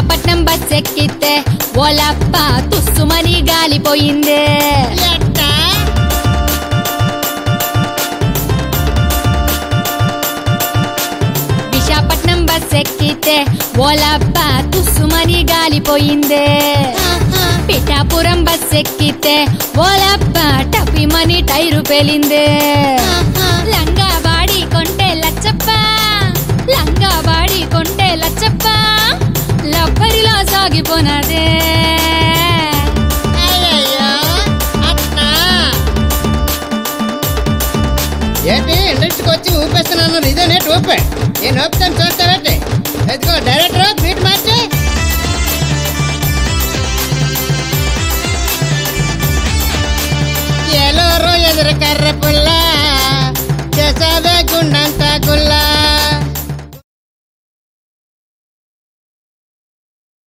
Visakhapatnam bus ఎక్కితే ఓలప్ప తుస్సుమని గాలిపోయిందే ఎట్టా Visakhapatnam bus ఎక్కితే ఓలప్ప తుస్సుమని గాలిపోయిందే పిఠాపురం బస్ ఎక్కితే ఓలప్ప టపిమని టైరు పేలిందే లంగా వాడి కొంటే లచ్చప్ప లంగా వాడి కొంటే లచ్చప్ప లబ్బరిలో సాగిపోనాదే అయ్యయ్యో అట్టా ఏంటి ఇండస్ట్రీకి వచ్చి ఊపేస్తున్నాను ఇదే నేటి ఊపే నేను ఊపుతాను చూస్తానంటే ఎదుగో డైరెక్టర్ బీట్ మార్చి ఎలోరు ఎదురు కర్ర పుల్ల చేసావే గుండంతా గుల్ల